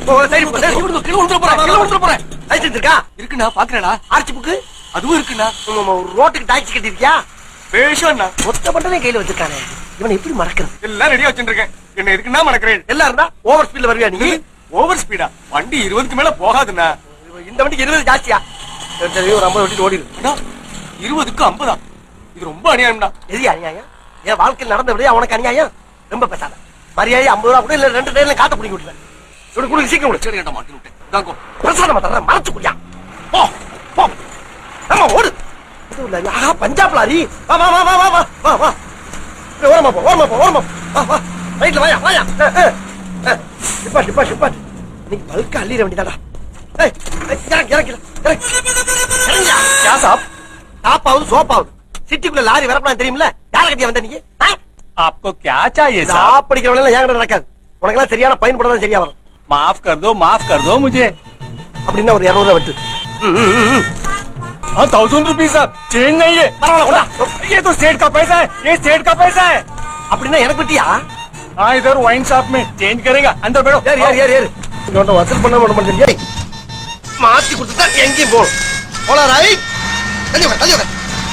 ஓ, சரி, போ, சரி, விடுங்க, கீழே விழுந்துற போறேன், கீழே விழுந்துற போறேன். லைசென்ஸ் இருக்கா? இருக்குண்ணா பாக்குறேடா ஆர்ச்சி புக்கு? அதுவும் இருக்குண்ணா உம், உம், ரோட்டுக்கு டாக்ஸி கட்டிருக்கியா? பேஷண்ணா மொத்த பட்டமே கையில வச்சிருக்கானே. இவனை எப்படி மறக்கிறது? எல்லாம் ரெடியா வச்சுருக்கேன் என்ன இருக்குன்னா மறக்கிறேன் எல்லாம் இருந்தா ஓவர் ஸ்பீட்ல வருவியா நீ? ஓவர் ஸ்பீடா வண்டி இருபதுக்கு மேல போகாதுண்ணா இந்த வண்டிக்கு இருபது ஜாஸ்தியா? சரி, சரி, ஒரு ஐம்பது வண்டிட்டு ஓடிடு. அண்ணா இருபதுக்கு ஐம்பதா இது ரொம்ப அநியாயம்டா எது அநியாயம்? என் வாழ்க்கையில் நடந்த விடையா உனக்கு அநியாயம்? ரொம்ப பேசாத. மரியாதை ஐம்பது ரூபா கூட இல்ல ரெண்டு டைம்ல காத்த பிடிங்கி விட்டுருவேன். இப்படி குடுங்க, சீக்கிரம் விடு. சரி ஏன்டா மாட்டி விட்டேன் தாங்கோ பிரசாதமா தர்றேன், மறைச்சு குடியா. போ, போ. ஆமா, ஓடு. இதுவும் இல்ல, ஆஹா, பஞ்சாப் லாரி. வா, வா, வா, வா, வா, வா, வா, வா. இப்படி ஓரமா போ, ஓரமா போ, ஓரமா போ. வா, வா. ரைட்ல வாயா, வாயா. அஹ், அஹ், அஹ். நிப்பாட்டு, நிப்பாட்டு, நிப்பாட்டு. இன்னைக்கு பல்கா அள்ளிட வேண்டியதாடா. ஏய், ஏய், இறங்கு, இறங்கு, இறங்கு. இறங்குயா. क्या साहब டாப்பாவது சோப்பாவது சிட்டிக்குள்ள லாரி வரப்பலாம் தெரியுமில்ல யார கட்டியா வந்த நீங்க ஆ? आपको क्या चाहिए சாப் படிக்கிறவங்க எல்லாம் என்கிட்ட நடக்காது உனக்கெல்லாம் சரியான பயன்படுறதா சரியா வரும் माफ कर दो माफ कर दो मुझे அப்படின்னா ஒரு இருநூறு ரூபா வெட்டு ம், ம், ம், ம். हाँ थाउजेंड रुपीज साहब चेंज नहीं है பரவாயில்ல, கொண்டா. ये तो सेठ का पैसा है ये सेठ का पैसा है அப்படின்னா எனக்கு வெட்டியா हाँ इधर वाइन शॉप में चेंज करेगा अंदर बैठो ஏறு ஏறு ஏறு ஏறு இவன்ட்ட வசூல் பண்ண விட மாட்டேன் ஏய், மாத்தி கொடுத்துட்டா எங்கேயும் போகணும் போலாம் ரைட் தள்ளி விட தள்ளி விட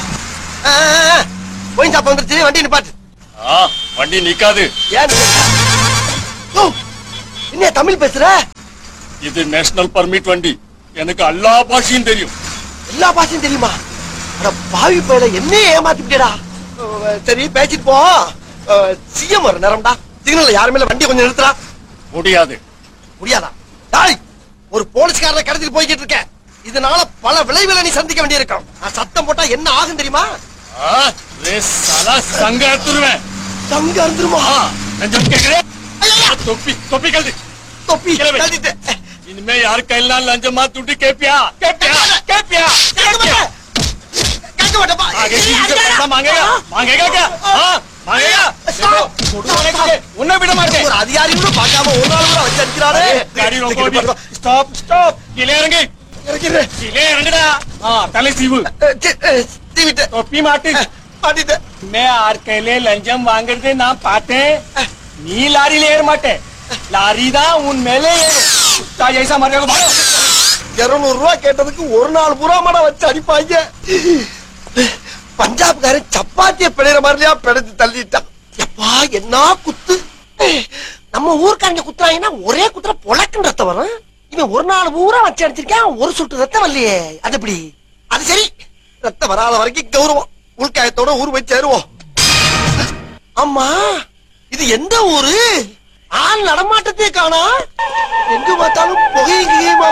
போய் சாப்பா வந்துருச்சு வண்டி நிப்பாட்டு हाँ வண்டி நிக்காது ஏன் நிக்க- ஓ, என்ன தமிழ் பேசுற இது நேஷனல் பர்மிட் வண்டி எனக்கு எல்லா பாஷையும் தெரியும் எல்லா பாஷையும் தெரியுமா அட பாவி பையல என்னையே ஏமாத்திட்டேடா சரி பேசிட்டு போ சிஎம் வர நேரம்டா சிக்னல்ல யாருமே இல்ல வண்டி கொஞ்சம் நிறுத்துறா முடியாது முடியாதா டாய் ஒரு போலீஸ்காரரை கடத்திட்டு போய்கிட்டு இருக்க இதனால பல விளைவுகளை நீ சந்திக்க வேண்டியிருக்கும் நான் சத்தம் போட்டா என்ன ஆகும் தெரியுமா ஆ, ரே சாலா சங்க எடுத்துருவேன் தங்க இருந்துருமா ஆ, லஞ்சம் கேக்குறேன் தொப்பி தொப்பி கழுது தொப்பி கிளம்பு. கழட்டிட்டேன். இனிமே யாரு கையெல்லாம் லஞ்சமா துட்டு கேப்பியா கேப்பியா கேப்பியா கேட்க கேப்பியா மாட்டேன். கேட்க மாட்டேன்ப்பா. आगे ஏய், किसी से அடிக்காத. पैसा मांगेगा मांगेगा क्या हाँ मांगेगा Stop. छोड़ो तुझे उन्हें भी मार ஒரு அதிகாரி கூட பார்க்காம ஒரு நாள் கூட வச்சு அடிக்கிறாரு गाड़ी रोको अभी स्टॉप स्टॉप किले इरंगे இறக்கிறேன். किले इरंगड़ा हाँ तले सीवु அஹ், சி- அஹ், தீவிட்டேன். टोपी माटी மாட்டிட்டேன். मैं आर कैले लंजम वांगड़दे ना पाते नी लारी लेर माटे लारी दा उन मेले कुत्ता जैसा मर जाएगा भागो இருநூறு ரூபாய் கேட்டதுக்கு ஒரு நாள் பூரா மட வச்சு அடிப்பாங்க பஞ்சாப்காரன் சப்பாத்திய பிழைற மாதிரியா பிழைச்சு தள்ளிட்டான் எப்பா என்ன குத்து நம்ம ஊர்க்காரங்க குத்துறாங்கன்னா ஒரே குத்துற பொழக்குன்னு ரத்தம் வரும் இவன் ஒரு நாள் பூரா வச்சு அடிச்சிருக்கான் ஒரு சுட்டு ரத்தம் வரலையே அது எப்படி அது சரி ரத்தம் வராத வரைக்கும் கௌரவம் உள்காயத்தோட ஊர் போய் சேருவோம் அம்மா இது எந்த ஊரு ஆள் நடமாட்டத்தையே காணா எங்க பார்த்தாலும் புகையுமா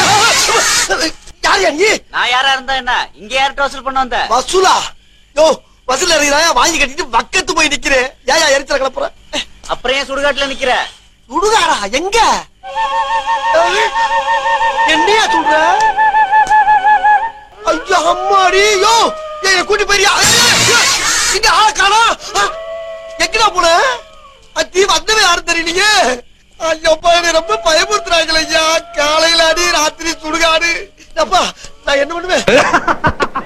யார் நீ நான் யாரா இருந்தா என்ன இங்க யார்கிட்ட வசூல் பண்ண வந்த வசூலா யோ வசூல் அறிகிறாயா வாங்கி கட்டிட்டு பக்கத்து போய் நிக்கிறேன் ஏயா எரிச்சல கிளப்புற அப்புறம் ஏன் சுடுகாட்டுல நிக்கிற சுடுகாடா எங்க ஏய், என்னையா சொல்ற ஐயா அம்மாடி யோ ஏய், என்னை கூட்டி போயிரியா இங்க ஆள காணா எங்கடா போன அத்தி வந்தவே யாரும் தெரியலீங்க ஐயோ என்னை ரொம்ப பயமுறுத்துறாங்களே ஐயா காலையில அடி ராத்திரி சுடுகாடு அப்பா நான் என்ன பண்ணுவேன்